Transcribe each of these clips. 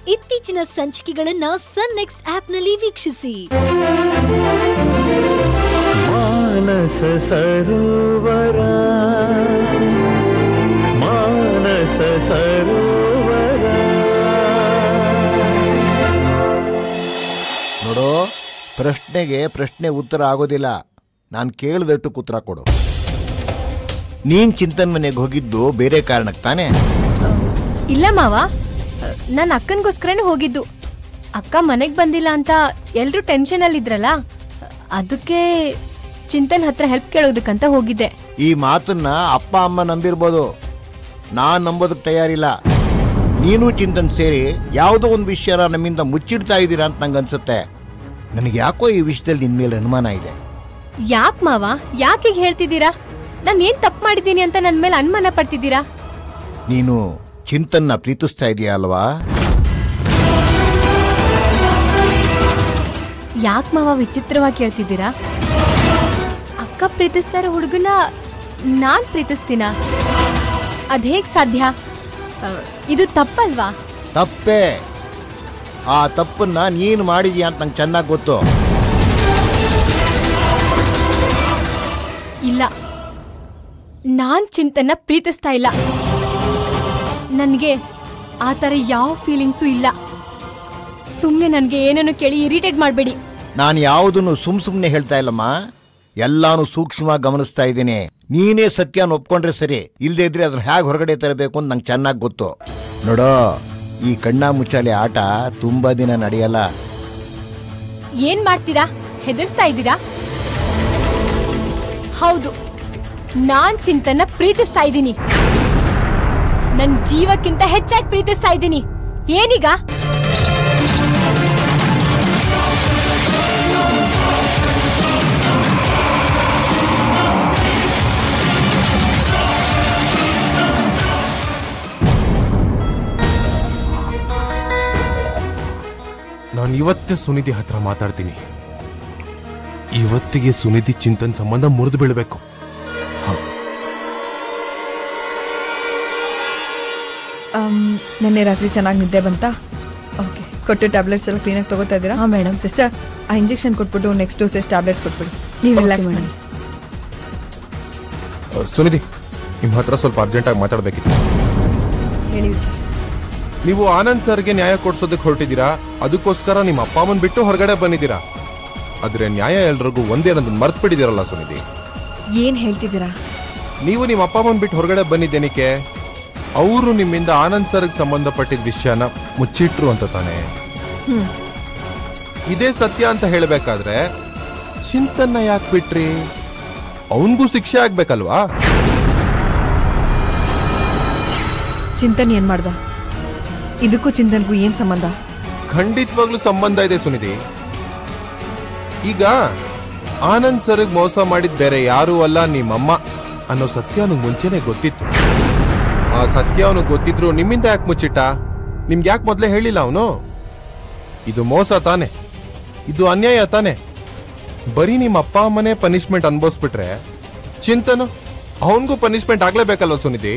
ಇತ್ತೀಚಿನ ಸಂಚಿಕೆಗಳನ್ನ ಸನ್ ನೆಕ್ಸ್ಟ್ ಆಪ್ನಲ್ಲಿ ವೀಕ್ಷಿಸಿ ಮಾನಸ ಸರೋವರ ಮಾನಸ ಸರೋವರ ನೋಡು ಪ್ರಶ್ನೆಗೆ ಪ್ರಶ್ನೆ ಉತ್ತರ ಆಗೋದಿಲ್ಲ ನಾನು ಕೇಳಿದಟ್ಟು ಉತ್ತರ ಕೊಡು ನೀನ್ ಚಿಂತನ್ ಮನೆಗೆ ಹೋಗಿದ್ದು ಬೇರೆ ಕಾರಣಕ್ಕೆ ತಾನೇ ಇಲ್ಲ ಮಾವ ನನ್ನ ಅಕ್ಕನಿಗೋಸ್ಕರನೇ ಹೋಗಿದ್ದು ಅಕ್ಕ ಮನೆಗ್ ಬಂದಿಲ್ಲ ಅಂತ ಎಲ್ರು ಟೆನ್ಷನ್ ಅಲ್ಲಿ ಇದ್ರಲ್ಲ ಅದಕ್ಕೆ ಚಿಂತನ್ ಹತ್ರ ಹೆಲ್ಪ್ ಕೇಳೋದಕ್ಕಂತ ಹೋಗಿದ್ದೆ ಈ ಮಾತನ್ನ ಅಪ್ಪ ಅಮ್ಮ ನಂಬಿರ್ಬೋದು ನಾನ್ ನಂಬೋದಕ್ಕೆ ತಯಾರಿಲ್ಲ ನೀನು ಚಿಂತನ್ ಸೇರಿ ಯಾವುದೋ ಒಂದು ವಿಷಯನ ನಮ್ಮಿಂದ ಮುಚ್ಚಿಡ್ತಾ ಇದ್ದೀರಾ ಅಂತ ನಂಗೆ ಅನ್ಸುತ್ತೆ ನನಗೆ ಯಾಕೋ ಈ ವಿಷಯದಲ್ಲಿ ನಿನ್ ಮೇಲೆ ಅನುಮಾನ ಇದೆ ಯಾಕ್ ಮಾವ ಯಾಕೆ ಹೀಗ್ ಹೇಳ್ತಿದ್ದೀರಾ ನಾನ್ ಏನ್ ತಪ್ಪು ಮಾಡಿದ್ದೀನಿ ಅಂತ ನನ್ ಮೇಲೆ ಅನುಮಾನ ಪಡ್ತಿದ್ದೀರಾ ನೀನು ಚಿಂತನ್ನ ಪ್ರೀತಿಸ್ತಾ ಇದೀಯ ಅಲ್ವಾ ಯಾಕ್ ಮಾವ ವಿಚಿತ್ರವಾಗಿ ಕೇಳ್ತಿದ್ದೀರಾ ಅಕ್ಕ ಪ್ರೀತಿಸ್ತಾ ಇರೋ ಹುಡುಗನ ನಾನ್ ಪ್ರೀತಿಸ್ತೀನ ಅದ್ ಹೇಗ್ ಸಾಧ್ಯ ಆ, ಇದು ತಪ್ಪಲ್ವಾ ತಪ್ಪೇ ಆ ತಪ್ಪನ್ನ ನೀನು ಮಾಡಿದೀಯ ಅಂತ ನಂಗೆ ಚೆನ್ನಾಗಿ ಗೊತ್ತು ಇಲ್ಲ ನಾನ್ ಚಿಂತನ ಪ್ರೀತಿಸ್ತಾ ಇಲ್ಲ ನನಗೆ ಆ ಥರ ಯಾವ ಫೀಲಿಂಗ್ಸು ಇಲ್ಲ ಸುಮ್ಮನೆ ನನಗೆ ಏನನ್ನು ಕೇಳಿ ಇರಿಟೇಟ್ ಮಾಡಬೇಡಿ ನಾನು ಯಾವುದನ್ನು ಸುಮ್ ಸುಮ್ಮನೆ ಹೇಳ್ತಾ ಇಲ್ಲಮ್ಮ ಎಲ್ಲಾನು ಸೂಕ್ಷ್ಮವಾಗಿ ಗಮನಿಸ್ತಾ ಇದ್ದೀನಿ ನೀನೇ ಸತ್ಯನ ಒಪ್ಕೊಂಡ್ರೆ ಸರಿ ಇಲ್ಲದೆ ಇದ್ರೆ ಅದ್ರ ಹೇಗೆ ಹೊರಗಡೆ ತರಬೇಕು ಅಂತ ನಂಗೆ ಚೆನ್ನಾಗಿ ಗೊತ್ತು ನೋಡೋ ಈ ಕಣ್ಣ ಮುಚ್ಚಾಲೆ ಆಟ ತುಂಬಾ ದಿನ ನಡೆಯಲ್ಲ ಏನ್ ಮಾಡ್ತೀರಾ ಹೆದರ್ಸ್ತಾ ಇದ್ದೀರಾ ಹೌದು ನಾನ್ ಚಿಂತನ ಪ್ರೀತಿಸ್ತಾ ಇದ್ದೀನಿ ನನ್ ಜೀವಕ್ಕಿಂತ ಹೆಚ್ಚಾಗಿ ಪ್ರೀತಿಸ್ತಾ ಇದ್ದೀನಿ ಏನೀಗ ನಾನು ಇವತ್ತೇ ಸುನಿಧಿ ಹತ್ರ ಮಾತಾಡ್ತೀನಿ ಇವತ್ತಿಗೆ ಸುನಿಧಿ ಚಿಂತನ್ ಸಂಬಂಧ ಮುರಿದು ಬೀಳ್ಬೇಕು ನಿನ್ನೆ ರಾತ್ರಿ ಚೆನ್ನಾಗಿ ನಿದ್ದೆ ಬಂತಾ ಓಕೆ ಕೊಟ್ಟು ಟ್ಯಾಬ್ಲೆಟ್ಸ್ ಎಲ್ಲ ಕ್ಲೀನಾಗಿ ತಗೋತಾ ಇದ್ದೀರಾ ಹಾಂ ಮೇಡಮ್ ಸಿಸ್ಟರ್ ಆ ಇಂಜೆಕ್ಷನ್ ಕೊಟ್ಬಿಟ್ಟು ನೆಕ್ಸ್ಟ್ ಡೋಸೇಜ್ ಟ್ಯಾಬ್ಲೆಟ್ಸ್ ಕೊಟ್ಬಿಡಿ ನೀವು ರಿಲ್ಯಾಕ್ಸ್ ಮಾಡಿ ಅಹ್, ಸುನಿಧಿ ನಿಮ್ಮ ಹತ್ರ ಸ್ವಲ್ಪ ಅರ್ಜೆಂಟಾಗಿ ಮಾತಾಡ್ಬೇಕಿತ್ತು ಹೇಳಿ ನೀವು ಆನಂದ್ ಸರ್ಗೆ ನ್ಯಾಯ ಕೊಡ್ಸೋದಕ್ಕೆ ಹೊರಟಿದ್ದೀರಾ ಅದಕ್ಕೋಸ್ಕರ ನಿಮ್ಮ ಅಪ್ಪ ಅಮ್ಮನ್ ಬಿಟ್ಟು ಹೊರಗಡೆ ಬಂದಿದ್ದೀರಾ ಆದ್ರೆ ನ್ಯಾಯ ಎಲ್ರಿಗೂ ಒಂದೇ ಅನ್ನೋದನ್ನ ಮರ್ತ್ ಬಿಟ್ಟಿದ್ದೀರಲ್ಲ ಸುನಿಧಿ ಏನು ಹೇಳ್ತಿದ್ದೀರಾ ನೀವು ನಿಮ್ಮ ಅಪ್ಪ ಅಮ್ಮನ್ ಬಿಟ್ಟು ಹೊರಗಡೆ ಬಂದಿದ್ದೇನಿಕೆ ಅವರು ನಿಮ್ಮಿಂದ ಆನಂದ್ ಸರ್ಗೆ ಸಂಬಂಧಪಟ್ಟಿದ ವಿಷಯನ ಮುಚ್ಚಿಟ್ರು ಅಂತ ತಾನೆ ಇದೇ ಸತ್ಯ ಅಂತ ಹೇಳಬೇಕಾದ್ರೆ ಚಿಂತನ್ನ ಯಾಕೆ ಬಿಟ್ರಿ ಅವನಿಗೂ ಶಿಕ್ಷೆ ಆಗ್ಬೇಕಲ್ವಾ ಚಿಂತನ್ ಏನು ಮಾಡ್ದ ಇದಕ್ಕೂ ಚಿಂತನ್ಗೂ ಏನು ಸಂಬಂಧ ಖಂಡಿತವಾಗ್ಲೂ ಸಂಬಂಧ ಇದೆ ಸುನಿಧಿ ಈಗ ಆನಂದ್ ಸರ್ಗ್ ಮೋಸ ಮಾಡಿದ್ ಬೇರೆ ಯಾರೂ ಅಲ್ಲ ನಿಮ್ಮಮ್ಮ ಅನ್ನೋ ಸತ್ಯ ಅವನಿಗೆ ಮುಂಚೆನೆ ಗೊತ್ತಿತ್ತು ಆ ಸತ್ಯ ಅವನಿಗೆ ಗೊತ್ತಿದ್ರು ನಿಮ್ಮಿಂದ ಯಾಕೆ ಮುಚ್ಚಿಟ್ಟ ನಿಮ್ಗೆ ಯಾಕೆ ಮೊದಲೇ ಹೇಳಿಲ್ಲ ಅವನು ಇದು ಮೋಸ ತಾನೆ ಇದು ಅನ್ಯಾಯ ತಾನೆ ಬರೀ ನಿಮ್ಮ ಅಪ್ಪ ಅಮ್ಮನೇ ಪನಿಷ್ಮೆಂಟ್ ಅನ್ಭವಿಸ್ಬಿಟ್ರೆ ಚಿಂತನು ಅವನಿಗೂ ಪನಿಷ್ಮೆಂಟ್ ಆಗ್ಲೇಬೇಕಲ್ವ ಸುನಿಧಿ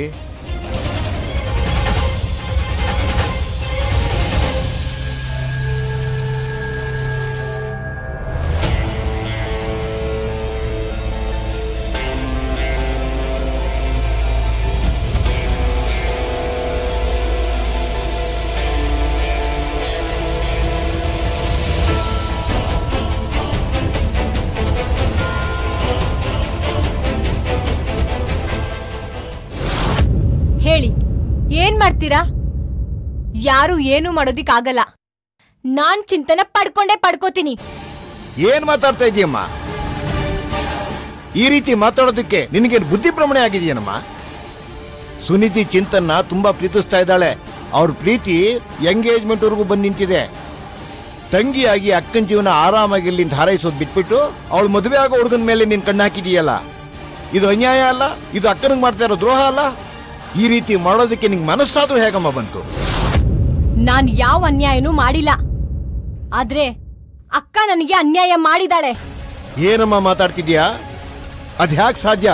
ಹೇಳಿ ಏನ್ ಮಾಡ್ತೀರಾ ಯಾರು ಏನು ಮಾಡೋದಿಕ್ಕಾಗಲ್ಲ ನಾನ್ ಚಿಂತನ ಪಡ್ಕೊಂಡೇ ಪಡ್ಕೋತೀನಿ ಏನ್ ಮಾತಾಡ್ತಾ ಇದೀಯಮ್ಮ ಈ ರೀತಿ ಮಾತಾಡೋದಕ್ಕೆ ನಿನಗೇನು ಬುದ್ಧಿ ಭ್ರಮಣೆ ಆಗಿದೆಯೇನಮ್ಮ ಸುನಿಧಿ ಚಿಂತನ್ನ ತುಂಬಾ ಪ್ರೀತಿಸ್ತಾ ಇದ್ದಾಳೆ ಅವ್ರ ಪ್ರೀತಿ ಎಂಗೇಜ್ಮೆಂಟ್ ವರೆಗೂ ಬಂದು ನಿಂತಿದೆ ತಂಗಿಯಾಗಿ ಅಕ್ಕನ ಜೀವನ ಆರಾಮಾಗಿರ್ಲಿ ಅಂತ ಹಾರೈಸೋದು ಬಿಟ್ಬಿಟ್ಟು ಅವಳು ಮದುವೆ ಆಗೋ ಹುಡುಗನ ಮೇಲೆ ನೀನ್ ಕಣ್ಣು ಹಾಕಿದೀಯಲ್ಲ ಇದು ಅನ್ಯಾಯ ಅಲ್ಲ ಇದು ಅಕ್ಕನಿಗೆ ಮಾಡ್ತಾ ಇರೋ ದ್ರೋಹ ಅಲ್ಲ ಈ ರೀತಿ ಮಾಡೋದಕ್ಕೆ ನಿಂಗೆ ಮನಸ್ಸಾದ್ರೂ ಹೇಗಮ್ಮ ಬಂತು ನಾನ್ ಯಾವ ಅನ್ಯಾಯನೂ ಮಾಡಿಲ್ಲ ಆದ್ರೆ ಅಕ್ಕ ನನಗೆ ಅನ್ಯಾಯ ಮಾಡಿದಾಳೆ ಏನಮ್ಮ ಮಾತಾಡ್ತಿದ್ಯಾ ಅದ್ ಹ್ಯಾಕ್ ಸಾಧ್ಯ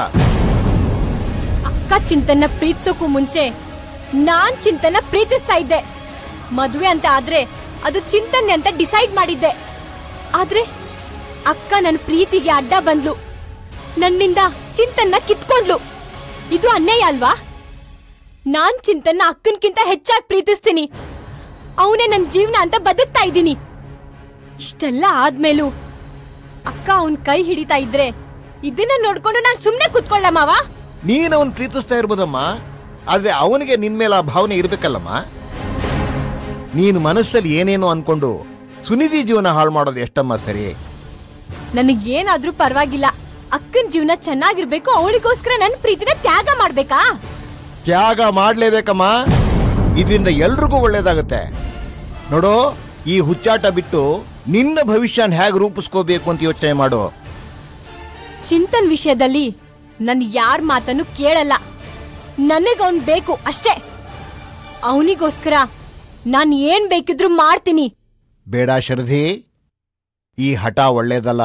ಅಕ್ಕ ಚಿಂತನ ಪ್ರೀತಿಸೋಕ್ಕೂ ಮುಂಚೆ ನಾನ್ ಚಿಂತನ ಪ್ರೀತಿಸ್ತಾ ಇದ್ದೆ ಮದುವೆ ಅಂತ ಆದ್ರೆ ಅದು ಚಿಂತನೆ ಅಂತ ಡಿಸೈಡ್ ಮಾಡಿದ್ದೆ ಆದ್ರೆ ಅಕ್ಕ ನನ್ನ ಪ್ರೀತಿಗೆ ಅಡ್ಡ ಬಂದ್ಲು ನನ್ನಿಂದ ಚಿಂತನ್ನ ಕಿತ್ಕೊಂಡ್ಲು ಇದು ಅನ್ಯಾಯ ಅಲ್ವಾ ನಾನ್ ಚಿಂತನ್ನ ಅಕ್ಕನ್ಕಿಂತ ಹೆಚ್ಚಾಗಿ ಪ್ರೀತಿಸ್ತೀನಿ ಅವನೇ ನನ್ನ ಜೀವನ ಅಂತ ಬದುಕ್ತಾ ಇದ್ದೀನಿ ಇಷ್ಟೆಲ್ಲ ಆದ್ಮೇಲೂ ಅಕ್ಕ ಅವನ್ ಕೈ ಹಿಡಿತಾ ಇದ್ರೆ ಇದನ್ನ ನೋಡ್ಕೊಂಡು ನಾನ್ ಸುಮ್ನೆ ಕುತ್ಕೊಳ್ಳ ಮಾವ ನೀನು ಅವನ್ ಪ್ರೀತಿಸ್ತಾ ಇರ್ಬೋದಮ್ಮ ಆದ್ರೆ ಅವನಿಗೆ ನಿನ್ ಮೇಲೆ ಆ ಭಾವನೆ ಇರ್ಬೇಕಲ್ಲಮ್ಮ ನೀನು ಮನಸ್ಸಲ್ಲಿ ಏನೇನೋ ಅನ್ಕೊಂಡು ಸುನಿಧಿ ಜೀವನ ಹಾಳು ಮಾಡೋದು ಎಷ್ಟಮ್ಮ ಸರಿ ನನಗೇನಾದ್ರೂ ಪರವಾಗಿಲ್ಲ ಅಕ್ಕನ್ ಜೀವನ ಚೆನ್ನಾಗಿರ್ಬೇಕು ಅವಳಿಗೋಸ್ಕರ ನನ್ನ ಪ್ರೀತಿನ ತ್ಯಾಗ ಮಾಡ್ಬೇಕಾ ತ್ಯಾಗ ಮಾಡ್ಲೇಬೇಕಮ್ಮ ಇದರಿಂದ ಎಲ್ರಿಗೂ ಒಳ್ಳೇದಾಗತ್ತೆ ನೋಡು ಈ ಹುಚ್ಚಾಟ ಬಿಟ್ಟು ನಿನ್ನ ಭವಿಷ್ಯನ ಹೇಗೆ ರೂಪಿಸ್ಕೋಬೇಕು ಅಂತ ಯೋಚನೆ ಮಾಡು ಚಿಂತನ್ ವಿಷಯದಲ್ಲಿ ನನ್ ಯಾರ್ ಮಾತನ್ನು ಕೇಳಲ್ಲ ನನಗ್ ಅವ್ನ್ ಬೇಕು ಅಷ್ಟೇ ಅವನಿಗೋಸ್ಕರ ನಾನ್ ಏನ್ ಬೇಕಿದ್ರು ಮಾಡ್ತೀನಿ ಬೇಡ ಶರಧಿ ಈ ಹಠ ಒಳ್ಳೇದಲ್ಲ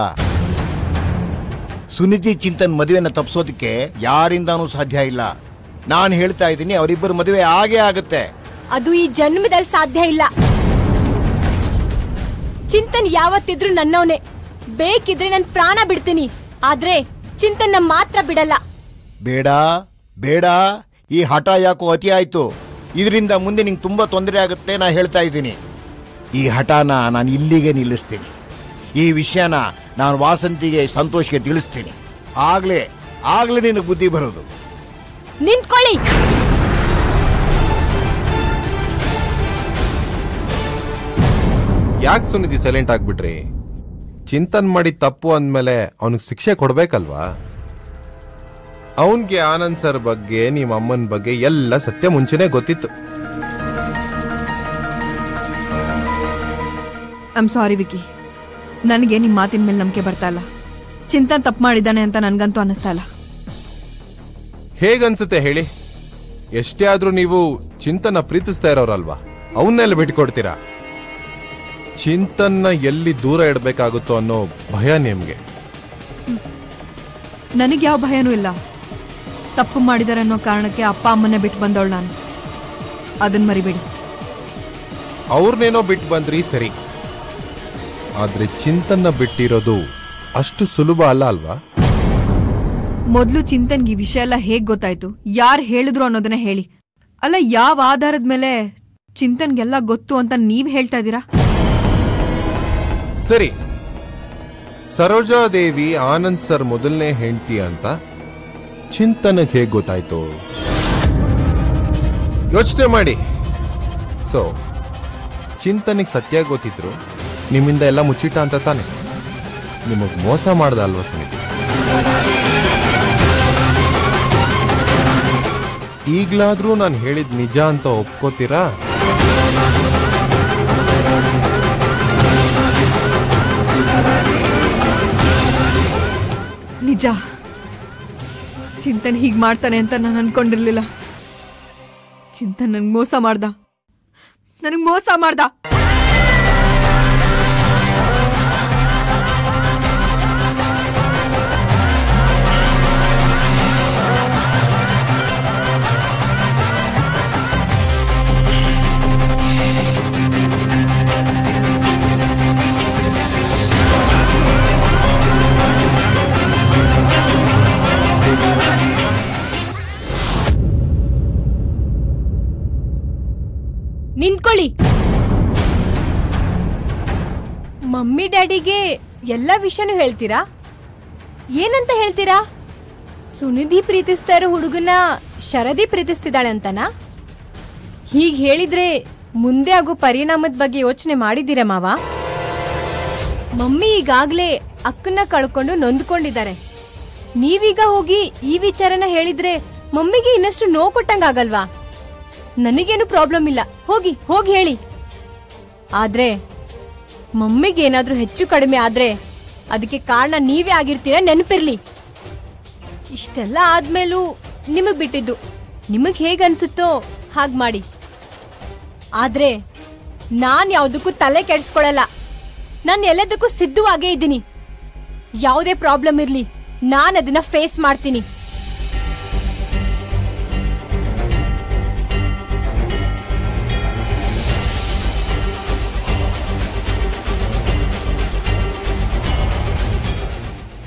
ಸುನಿಧಿ ಚಿಂತನ್ ಮದುವೆನ ತಪ್ಪಿಸೋದಕ್ಕೆ ಯಾರಿಂದಾನೂ ಸಾಧ್ಯ ಇಲ್ಲ ನಾನು ಹೇಳ್ತಾ ಇದ್ದೀನಿ ಅವರಿಬ್ಬರ ಮದುವೆ ಆಗೇ ಆಗುತ್ತೆ ಅದು ಈ ಜನ್ಮದಲ್ಲಿ ಸಾಧ್ಯ ಇಲ್ಲ ಚಿಂತನ್ ಯಾವತ್ತಿದ್ರು ನನ್ನವನೇ ಬೇಕಿದ್ರೆ ನನ್ ಪ್ರಾಣ ಬಿಡ್ತೀನಿ ಆದ್ರೆ ಚಿಂತನ್ನ ಮಾತ್ರ ಬಿಡಲ್ಲ ಬೇಡ ಬೇಡ ಈ ಹಠ ಯಾಕೋ ಅತಿ ಆಯ್ತು ಇದರಿಂದ ಮುಂದೆ ನಿಂಗೆ ತುಂಬಾ ತೊಂದರೆ ಆಗುತ್ತೆ ನಾ ಹೇಳ್ತಾ ಇದ್ದೀನಿ ಈ ಹಠನ ನಾನು ಇಲ್ಲಿಗೆ ನಿಲ್ಲಿಸ್ತೀನಿ ಈ ವಿಷಯನ ನಾನು ವಾಸಂತಿಗೆ ಸಂತೋಷ್ಗೆ ತಿಳಿಸ್ತೀನಿ ಆಗ್ಲೇ ಆಗ್ಲೇ ನಿನಗೆ ಬುದ್ಧಿ ಬರೋದು ನಿಂತ್ಕೊಳ್ಳಿ ಯಾಕೆ ಸುನಿಧಿ ಸೈಲೆಂಟ್ ಆಗ್ಬಿಟ್ರಿ ಚಿಂತನ್ ಮಾಡಿ ತಪ್ಪು ಅಂದ್ಮೇಲೆ ಅವನಿಗೆ ಶಿಕ್ಷೆ ಕೊಡ್ಬೇಕಲ್ವಾ ಅವನ್ಗೆ ಆನಂದ್ ಸರ್ ಬಗ್ಗೆ ನಿಮ್ಮ ಅಮ್ಮನ ಬಗ್ಗೆ ಎಲ್ಲ ಸತ್ಯ ಮುಂಚೆನೆ ಗೊತ್ತಿತ್ತು ಐಮ್ ಸಾರಿ ವಿಕಿ ನನಗೆ ನಿಮ್ಮ ಮಾತಿನ ಮೇಲೆ ನಂಬಿಕೆ ಬರ್ತಾ ಇಲ್ಲ ಚಿಂತನ್ ತಪ್ಪು ಮಾಡಿದ್ದಾನೆ ಅಂತ ನನ್ಗಂತೂ ಅನ್ನಿಸ್ತಾ ಇಲ್ಲ ಹೇಗನ್ಸುತ್ತೆ ಹೇಳಿ ಎಷ್ಟೇ ಆದ್ರೂ ನೀವು ಚಿಂತನ ಪ್ರೀತಿಸ್ತಾ ಇರೋರಲ್ವಾ ಅವನ್ನೆಲ್ಲ ಬಿಟ್ಕೊಡ್ತೀರಾ ಚಿಂತನ್ನ ಎಲ್ಲಿ ದೂರ ಇಡಬೇಕಾಗುತ್ತೋ ಅನ್ನೋ ಭಯ ನಿಮ್ಗೆ ನನಗೆ ಯಾವ ಭಯನೂ ಇಲ್ಲ ತಪ್ಪು ಮಾಡಿದಾರೆ ಅನ್ನೋ ಕಾರಣಕ್ಕೆ ಅಪ್ಪ ಅಮ್ಮನೇ ಬಿಟ್ಟು ಬಂದವಳು ನಾನು ಅದನ್ನ ಮರಿಬೇಡಿ ಅವ್ರನ್ನೇನೋ ಬಿಟ್ಟು ಬಂದ್ರಿ ಸರಿ ಆದ್ರೆ ಚಿಂತನ್ನ ಬಿಟ್ಟಿರೋದು ಅಷ್ಟು ಸುಲಭ ಅಲ್ಲ ಅಲ್ವಾ ಮೊದಲು ಚಿಂತನ್ಗೆ ಈ ವಿಷಯ ಎಲ್ಲ ಹೇಗ್ ಗೊತ್ತಾಯ್ತು ಯಾರು ಹೇಳಿದ್ರು ಅನ್ನೋದನ್ನ ಹೇಳಿ ಅಲ್ಲ ಯಾವ ಆಧಾರದ ಮೇಲೆ ಚಿಂತನ್ಗೆಲ್ಲ ಗೊತ್ತು ಅಂತ ನೀವ್ ಹೇಳ್ತಾ ಇದ್ದೀರಾ ಸರಿ ಸರೋಜಾದೇವಿ ಆನಂದ್ ಸರ್ ಮೊದಲನೇ ಹೆಂಡತಿ ಅಂತ ಚಿಂತನಕ್ಕೆ ಹೇಗೆ ಗೊತ್ತಾಯ್ತು ಯೋಚನೆ ಮಾಡಿ ಸೊ ಚಿಂತನಿಗೆ ಸತ್ಯ ಗೊತ್ತಿದ್ರು ನಿಮ್ಮಿಂದ ಎಲ್ಲ ಮುಚ್ಚಿಟ್ಟ ಅಂತ ತಾನೆ ನಿಮಗ್ ಮೋಸ ಮಾಡ್ದ ಅಲ್ವಾ ಸಮಿತಿ ಈಗ್ಲಾದ್ರೂ ನಾನು ಹೇಳಿದ್ ನಿಜ ಅಂತ ಒಪ್ಕೋತೀರಾ ನಿಜ ಚಿಂತನ್ ಹೀಗ್ ಮಾಡ್ತಾನೆ ಅಂತ ನಾನು ಅನ್ಕೊಂಡಿರ್ಲಿಲ್ಲ ಚಿಂತನ್ ನನ್ಗೆ ಮೋಸ ಮಾಡ್ದ ನನಗ್ ಮೋಸ ಮಾಡ್ದ ನಿಂತ್ಕೊಳ್ಳಿ ಮಮ್ಮಿ ಡ್ಯಾಡಿಗೆ ಎಲ್ಲ ವಿಷಯನೂ ಹೇಳ್ತೀರಾ ಏನಂತ ಹೇಳ್ತೀರಾ ಸುನಿಧಿ ಪ್ರೀತಿಸ್ತಾ ಇರೋ ಹುಡುಗನ ಶರದಿ ಪ್ರೀತಿಸ್ತಿದ್ದಾಳೆ ಅಂತನಾ ಹೀಗ್ ಹೇಳಿದ್ರೆ ಮುಂದೆ ಆಗೋ ಪರಿಣಾಮದ ಬಗ್ಗೆ ಯೋಚನೆ ಮಾಡಿದ್ದೀರಾ ಮಾವ ಮಮ್ಮಿ ಈಗಾಗ್ಲೇ ಅಕ್ಕನ್ನ ಕಳ್ಕೊಂಡು ನೊಂದ್ಕೊಂಡಿದ್ದಾರೆ ನೀವೀಗ ಹೋಗಿ ಈ ವಿಚಾರನ ಹೇಳಿದ್ರೆ ಮಮ್ಮಿಗೆ ಇನ್ನಷ್ಟು ನೋವು ಕೊಟ್ಟಂಗಾಗಲ್ವಾ ನನಗೇನು ಪ್ರಾಬ್ಲಮ್ ಇಲ್ಲ ಹೋಗಿ ಹೋಗಿ ಹೇಳಿ ಆದ್ರೆ ಮಮ್ಮಿಗೆ ಏನಾದ್ರೂ ಹೆಚ್ಚು ಕಡಿಮೆ ಆದ್ರೆ ಅದಕ್ಕೆ ಕಾರಣ ನೀವೇ ಆಗಿರ್ತೀರ ನೆನಪಿರ್ಲಿ ಇಷ್ಟೆಲ್ಲ ಆದ್ಮೇಲೂ ನಿಮಗ್ ಬಿಟ್ಟಿದ್ದು ನಿಮಗ್ ಹೇಗನ್ಸುತ್ತೋ ಹಾಗ್ ಮಾಡಿ ಆದ್ರೆ ನಾನ್ ಯಾವ್ದಕ್ಕೂ ತಲೆ ಕೆಡಿಸ್ಕೊಳಲ್ಲ ನಾನು ಎಲ್ಲದಕ್ಕೂ ಸಿದ್ಧವಾಗೇ ಇದ್ದೀನಿ ಯಾವುದೇ ಪ್ರಾಬ್ಲಮ್ ಇರ್ಲಿ ನಾನು ಅದನ್ನ ಫೇಸ್ ಮಾಡ್ತೀನಿ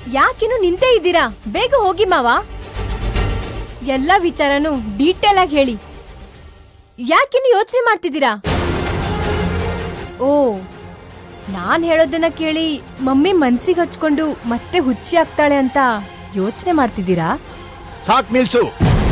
ಯಾಕಿನ್ನು ನಿಂತೇ ಇದ್ದೀರಾ ಬೇಗ ಹೋಗಿ ಮಾವ ಎಲ್ಲ ವಿಚಾರನು ಡೀಟೇಲ್ ಆಗಿ ಹೇಳಿ ಯಾಕಿನ್ನು ಯೋಚನೆ ಮಾಡ್ತಿದ್ದೀರಾ ಓ ನಾನ್ ಹೇಳೋದನ್ನ ಕೇಳಿ ಮಮ್ಮಿ ಮನ್ಸಿಗೆ ಹಚ್ಕೊಂಡು ಮತ್ತೆ ಹುಚ್ಚಿ ಆಗ್ತಾಳೆ ಅಂತ ಯೋಚನೆ ಮಾಡ್ತಿದ್ದೀರಾ ಸಾಕ್ ನಿಲ್ಸು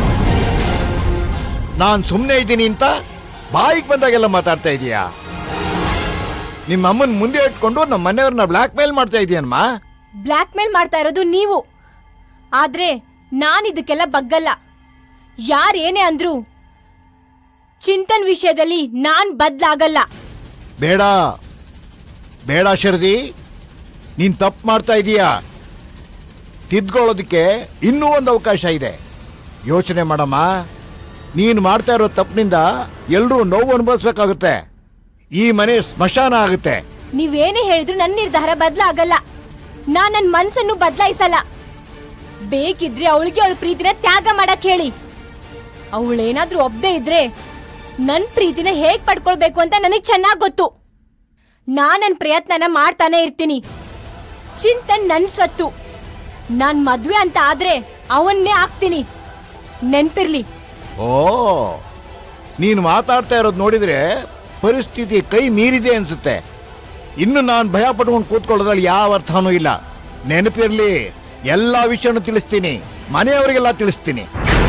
ನಾನ್ ಸುಮ್ಮನೆ ಇದ್ದೀನಿ ಅಂತ ಬಾಯಿಗೆ ಬಂದಾಗೆಲ್ಲ ಮಾತಾಡ್ತಾ ಇದೀಯಾ ನಿಮ್ಮ ಅಮ್ಮನ್ ಮುಂದೆ ಇಟ್ಕೊಂಡು ನಮ್ಮ ಮನೆಯವ್ರನ್ನ ಬ್ಲಾಕ್ ಮೇಲ್ ಮಾಡ್ತಾ ಇದೀಯನ್ಮ ಬ್ಲ್ಯಾಕ್ ಮೇಲ್ ಮಾಡ್ತಾ ಇರೋದು ನೀವು ಆದ್ರೆ ನಾನ್ ಇದಕ್ಕೆಲ್ಲ ಬಗ್ಗಲ್ಲ ಯಾರ್ ಏನೇ ಅಂದ್ರು ಚಿಂತನ್ ವಿಷಯದಲ್ಲಿ ನಾನ್ ಬದ್ಲಾಗಲ್ಲ ಬೇಡ ಬೇಡ ಶರದಿ ನೀನ್ ತಪ್ಪು ಮಾಡ್ತಾ ಇದೀಯಾ ತಿದ್ಕೊಳ್ಳೋದಕ್ಕೆ ಇನ್ನೂ ಒಂದು ಅವಕಾಶ ಇದೆ ಯೋಚನೆ ಮಾಡಮ್ಮ ನೀನು ಮಾಡ್ತಾ ಇರೋ ತಪ್ಪಿನಿಂದ ಎಲ್ಲರೂ ನೋವು ಅನುಭವಿಸ್ಬೇಕಾಗುತ್ತೆ ಈ ಮನೆ ಸ್ಮಶಾನ ಆಗುತ್ತೆ ನೀವೇನೇ ಹೇಳಿದ್ರು ನನ್ನ ನಿರ್ಧಾರ ಬದ್ಲಾಗಲ್ಲ ನಾನ್ ನನ್ ಮನ್ಸನ್ನು ಬದಲಾಯಿಸಲ್ಲ ಬೇಕಿದ್ರೆ ಅವಳಿಗೆ ಅವಳ ಪ್ರೀತಿನ ತ್ಯಾಗ ಮಾಡಕ್ ಹೇಳಿ ಅವಳೇನಾದ್ರೂ ಒಬ್ದೇ ಇದ್ರೆ ನನ್ ಪ್ರೀತಿನ ಹೇಗ್ ಪಡ್ಕೊಳ್ಬೇಕು ಅಂತ ನನಗ್ ಚೆನ್ನಾಗ್ ಗೊತ್ತು ನಾನ್ ನನ್ ಪ್ರಯತ್ನನ ಮಾಡ್ತಾನೆ ಇರ್ತೀನಿ ಚಿಂತನ್ ನನ್ ಸ್ವತ್ತು ನಾನ್ ಮದ್ವೆ ಅಂತ ಆದ್ರೆ ಅವನ್ನೇ ಆಗ್ತೀನಿ ನೆನ್ಪಿರ್ಲಿ ಓ ನೀನು ಮಾತಾಡ್ತಾ ಇರೋದು ನೋಡಿದ್ರೆ ಪರಿಸ್ಥಿತಿ ಕೈ ಮೀರಿದೆ ಅನ್ಸುತ್ತೆ ಇನ್ನು ನಾನು ಭಯ ಪಟ್ಕೊಂಡು ಕೂತ್ಕೊಳ್ಳೋದ್ರಲ್ಲಿ ಯಾವ ಅರ್ಥನೂ ಇಲ್ಲ ನೆನಪಿರ್ಲಿ ಎಲ್ಲಾ ವಿಷಯನೂ ತಿಳಿಸ್ತೀನಿ ಮನೆಯವರಿಗೆಲ್ಲ ತಿಳಿಸ್ತೀನಿ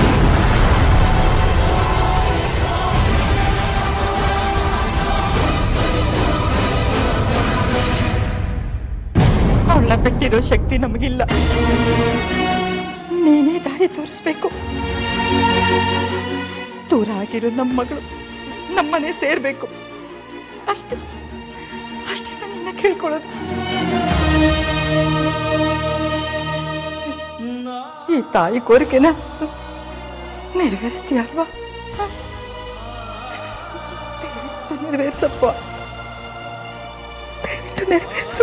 ಅವಳ ಬಿಟ್ಟಿರೋ ಶಕ್ತಿ ನಮಗಿಲ್ಲ ನೀನೇ ದಾರಿ ತೋರಿಸ್ಬೇಕು ದೂರ ಆಗಿರೋ ನಮ್ಮ ಮಗಳು ನಮ್ಮನೆ ಸೇರ್ಬೇಕು ಅಷ್ಟೇ ಅಷ್ಟೇ ನಾನು ನಿನ್ನ ಕೇಳ್ಕೊಳ್ಳೋದು ಈ ತಾಯಿ ಕೋರಿಕೆನ ನೆರವೇರಿಸ್ತೀಯ ಅಲ್ವಾ ದಯವಿಟ್ಟು ನೆರವೇರಿಸಪ್ಪ ದಯವಿಟ್ಟು ನೆರವೇರಿಸು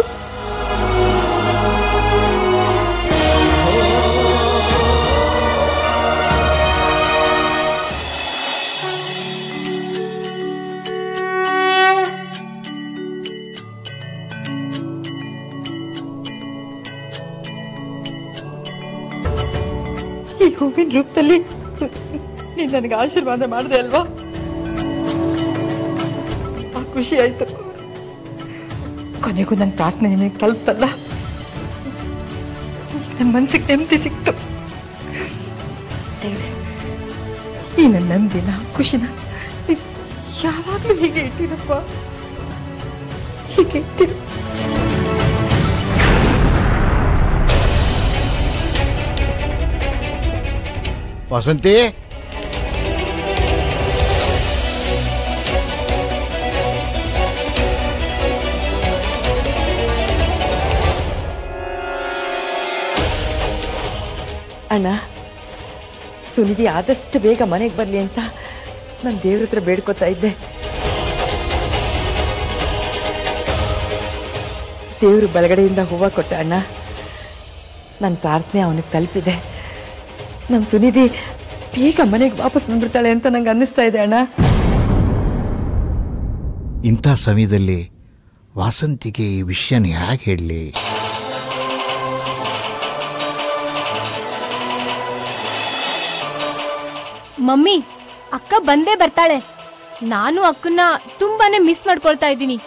ಈ ಹೂವಿನ ರೂಪದಲ್ಲಿ ನೀನ್ ನನಗೆ ಆಶೀರ್ವಾದ ಮಾಡಿದೆ ಅಲ್ವಾ ಆ ಖುಷಿ ಆಯ್ತು ಕೊನೆಗೂ ನನ್ನ ಪ್ರಾರ್ಥನೆ ನಿನಗೆ ತಲುಪ್ತಲ್ಲ ನನ್ನ ಮನ್ಸಿಗೆ ನೆಮ್ಮದಿ ಸಿಕ್ತು ದೇವ್ರೆ ಈ ನನ್ನ ನೆಮ್ಮದಿನ ಖುಷಿನ ಯಾವಾಗ್ಲೂ ಹೀಗೆ ಇಟ್ಟಿರಪ್ಪ ಹೀಗೆ ಇಟ್ಟಿರು ವಸಂತಿ ಅಣ್ಣ ಸುನಿಧಿ ಆದಷ್ಟು ಬೇಗ ಮನೆಗೆ ಬರಲಿ ಅಂತ ನಾನು ದೇವ್ರ ಹತ್ರ ಬೇಡ್ಕೋತಾ ಇದ್ದೆ ದೇವರು ಬಲಗಡೆಯಿಂದ ಹೂವು ಕೊಟ್ಟ ಅಣ್ಣ ನನ್ನ ಪ್ರಾರ್ಥನೆ ಅವನಿಗೆ ತಲುಪಿದೆ ನಮ್ಮ ಸುನಿಧಿ ಬೇಗ ಮನೆಗೆ ವಾಪಸ್ ಬಂದ್ಬಿಡ್ತಾಳೆ ಅಂತ ನಂಗೆ ಅನ್ನಿಸ್ತಾ ಇದೆ ಅಣ್ಣ ಇಂಥ ಸಮಯದಲ್ಲಿ ವಾಸಂತಿಗೆ ಈ ವಿಷಯನ ಹೇಗೆ ಹೇಳಲಿ ಮಮ್ಮಿ ಅಕ್ಕ ಬಂದೇ ಬರ್ತಾಳೆ ನಾನು ಅಕ್ಕನ್ನ ತುಂಬಾನೇ ಮಿಸ್ ಮಾಡ್ಕೊಳ್ತಾ ಇದ್ದೀನಿ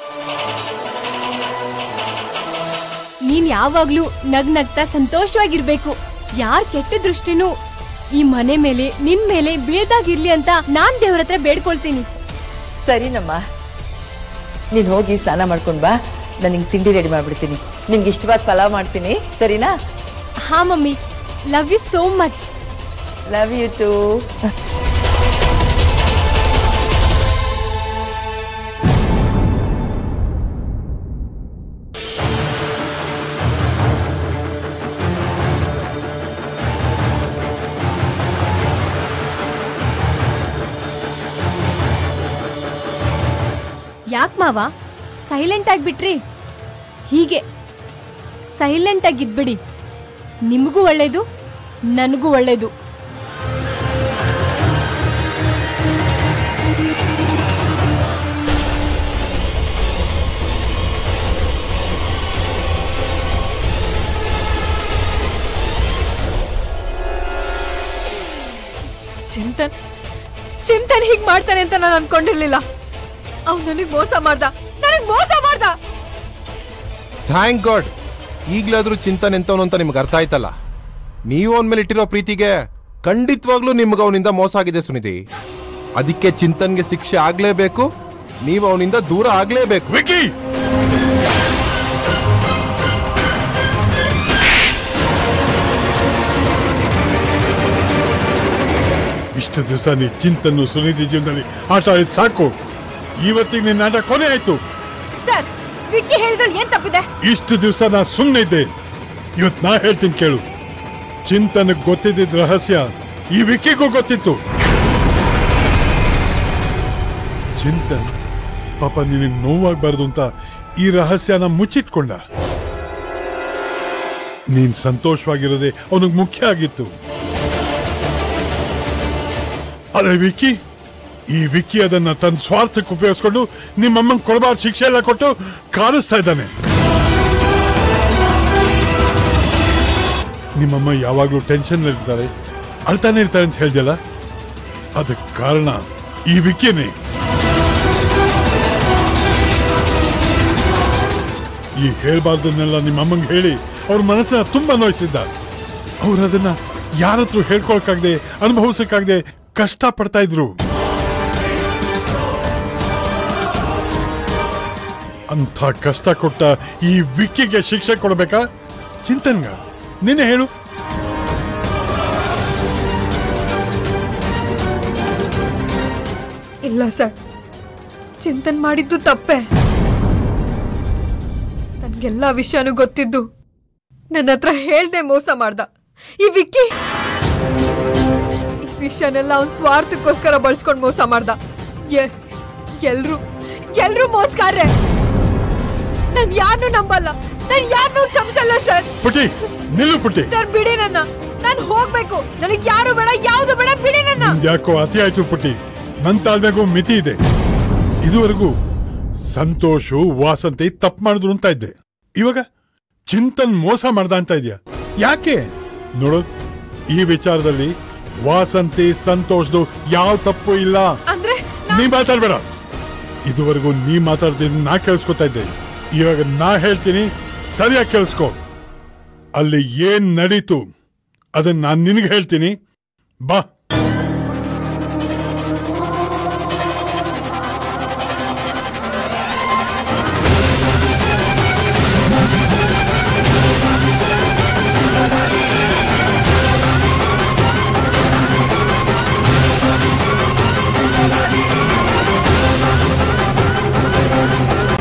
ನೀನ್ ಯಾವಾಗ್ಲೂ ನಗ್ ನಗ್ತಾ ಸಂತೋಷವಾಗಿರ್ಬೇಕು ಯಾರ್ ಕೆಟ್ಟ ದೃಷ್ಟಿನೂ ಈ ಮನೆ ಮೇಲೆ ನಿನ್ ಮೇಲೆ ಬೀಳ್ದಾಗಿರ್ಲಿ ಅಂತ ನಾನ್ ದೇವ್ರ ಹತ್ರ ಬೇಡ್ಕೊಳ್ತೀನಿ ಸರಿನಮ್ಮ ನೀನು ಹೋಗಿ ಸ್ನಾನ ಮಾಡ್ಕೊಂಡು ಬಾ ನಾನು ನಿಂಗೆ ತಿಂಡಿ ರೆಡಿ ಮಾಡ್ಬಿಡ್ತೀನಿ ನಿಮ್ಗೆ ಇಷ್ಟವಾದ ಪಲಾವ್ ಮಾಡ್ತೀನಿ ಸರಿನಾ ಹಾ mummy love you so much love you too ಯಾಕ್ ಮಾವ ಸೈಲೆಂಟ್ ಆಗ್ಬಿಟ್ರಿ ಹೀಗೆ ಸೈಲೆಂಟ್ ಆಗಿದ್ಬಿಡಿ ನಿಮಗೂ ಒಳ್ಳೇದು ನನಗೂ ಒಳ್ಳೇದು ಚಿಂತನ್ ಹೀಗ್ ಮಾಡ್ತಾನೆ ಅಂತ ನಾನು ಅನ್ಕೊಂಡಿರ್ಲಿಲ್ಲ ಅವ್ನು ನನಗ್ ಮೋಸ ಮಾಡ್ದ ನನಗ್ ಮೋಸ ಮಾಡ್ದ ಥ್ಯಾಂಕ್ ಗಾಡ್ ಈಗ್ಲಾದ್ರೂ ಚಿಂತನೆ ಎಂತವನು ಅಂತ ನಿಮ್ಗೆ ಅರ್ಥ ಆಯ್ತಲ್ಲ ನೀವು ಅವನ ಮೇಲೆ ಇಟ್ಟಿರೋ ಪ್ರೀತಿಗೆ ಖಂಡಿತವಾಗ್ಲೂ ನಿಮ್ಗೆ ಅವನಿಂದ ಮೋಸ ಆಗಿದೆ ಸುನಿಧಿ ಅದಕ್ಕೆ ಚಿಂತನ್ಗೆ ಶಿಕ್ಷೆ ಆಗ್ಲೇಬೇಕು ನೀವು ಅವನಿಂದ ದೂರ ಆಗ್ಲೇಬೇಕು ವಿಕಿ ಇಷ್ಟು ದಿವಸ ನೀ ಚಿಂತನ್ನು ಸುನಿಧಿ ಜೀವನದಲ್ಲಿ ಆಟ ಆಡಿದ್ ಸಾಕು ಇವತ್ತಿಗೆ ನಿನ್ನ ಆಟ ಕೊನೆ ಆಯ್ತು ಸರ್ ವಿಕ್ಕಿ ಹೇಳಿದ್ರೆ ಏನ್ ತಪ್ಪಿದೆ ಇಷ್ಟು ದಿವಸ ನಾ ಸುಮ್ಮನೆ ಇದ್ದೆ ಇವತ್ತು ನಾ ಹೇಳ್ತೀನಿ ಕೇಳು ಚಿಂತನಕ್ಕೆ ಗೊತ್ತಿದ್ದ ರಹಸ್ಯ ಈ ವಿಕ್ಕಿಗೂ ಗೊತ್ತಿತ್ತು ಚಿಂತನ್ ಪಾಪ ನಿನಗೆ ನೋವಾಗಬಾರ್ದು ಅಂತ ಈ ರಹಸ್ಯನ ಮುಚ್ಚಿಟ್ಕೊಂಡ ನೀನ್ ಸಂತೋಷವಾಗಿರೋದೇ ಅವನಿಗೆ ಮುಖ್ಯ ಆಗಿತ್ತು ಅದೇ ವಿಕ್ಕಿ ಈ ವಿಕ್ಕಿ ಅದನ್ನ ತನ್ನ ಸ್ವಾರ್ಥಕ್ಕೆ ಉಪಯೋಗಿಸ್ಕೊಂಡು ನಿಮ್ಮಮ್ಮನ್ ಕೊಡಬಾರ್ದು ಶಿಕ್ಷೆ ಎಲ್ಲ ಕೊಟ್ಟು ಕಾಲಿಸ್ತಾ ಇದ್ದಾನೆ ನಿಮ್ಮಮ್ಮ ಯಾವಾಗ್ಲೂ ಟೆನ್ಷನ್ ಇರ್ತಾರೆ ಅಳ್ತಾನೆ ಇರ್ತಾರೆ ಅಂತ ಹೇಳ್ದಲ್ಲ ಅದಕ್ಕೆ ಕಾರಣ ಈ ವಿಕಿನೇ ಈ ಹೇಳ್ಬಾರ್ದನ್ನೆಲ್ಲ ನಿಮ್ಮಮ್ಮಂಗೆ ಹೇಳಿ ಅವ್ರ ಮನಸ್ಸನ್ನ ತುಂಬಾ ನೋಯಿಸಿದ್ದ ಅವ್ರು ಅದನ್ನ ಯಾರತ್ರ ಹೇಳ್ಕೊಳಕ್ಕಾಗದೆ ಅನುಭವಿಸಕ್ಕಾಗದೆ ಕಷ್ಟ ಪಡ್ತಾ ಇದ್ರು ಅಂಥ ಕಷ್ಟ ಕೊಟ್ಟ ಈ ವಿಕ್ಕಿಗೆ ಶಿಕ್ಷೆ ಕೊಡ್ಬೇಕಾ ಚಿಂತನ್ಗ ನಿನ್ನೆ ಹೇಳು ಇಲ್ಲ ಸರ್ ಚಿಂತನ್ ಮಾಡಿದ್ದು ತಪ್ಪೆ ನನ್ಗೆಲ್ಲ ವಿಷಯನೂ ಗೊತ್ತಿದ್ದು ನನ್ನ ಹತ್ರ ಹೇಳ್ದೆ ಮೋಸ ಮಾಡ್ದ ಈ ವಿಕ್ಕಿ ಈ ವಿಷಯನೆಲ್ಲ ಅವ್ನ್ ಸ್ವಾರ್ಥಕ್ಕೋಸ್ಕರ ಬಳಸ್ಕೊಂಡ್ ಮೋಸ ಮಾಡ್ದ ಎ- ಎಲ್ರು ಎಲ್ರು ಮೋಸ್ಕಾರ್ರೆ ನಾನ್ ಯಾರನ್ನೂ ನಂಬಲ್ಲ ನಾನ್ ಯಾರನ್ನೂ ಕ್ಷಮಿಸಲ್ಲ ಸರ್ ಪುಟಿ ನಿಲ್ಲು ಪುಟಿ ಸರ್ ಬಿಡಿ ನನ್ನ ನಾನ್ ಹೋಗ್ಬೇಕು ನನಗ್ ಯಾರು ಬೇಡ ಯಾವ್ದು ಬೇಡ ಬಿಡಿ ನನ್ನ ಯಾಕೋ ಅತಿ ಆಯ್ತು ಪುಟಿ ನನ್ ತಾಳ್ಮೆಗೂ ಮಿತಿ ಇದೆ ಇದುವರೆಗೂ ಸಂತೋಷು ವಾಸಂತಿ ತಪ್ಪು ಮಾಡಿದ್ರು ಅಂತ ಇದ್ದೆ ಇವಾಗ ಚಿಂತನ್ ಮೋಸ ಮಾಡ್ದ ಅಂತ ಇದೆಯಾ ಯಾಕೆ ನೋಡು ಈ ವಿಚಾರದಲ್ಲಿ ವಾಸಂತಿ ಸಂತೋಷದು ಯಾವ ತಪ್ಪು ಇಲ್ಲ ಅಂದ್ರೆ ನೀ ಮಾತಾಡ್ಬೇಡ ಇದುವರೆಗೂ ನೀ ಮಾತಾಡ್ತಿದ್ ನಾ ಕೇಳಿಸ್ಕೊತಾ ಇದ್ದೆ ಇವಾಗ ನಾ ಹೇಳ್ತೀನಿ ಸರಿಯಾಗಿ ಕೇಳಿಸ್ಕೊ ಅಲ್ಲಿ ಏನ್ ನಡೀತು ಅದನ್ನ ನಾನು ನಿನಗೆ ಹೇಳ್ತೀನಿ ಬಾ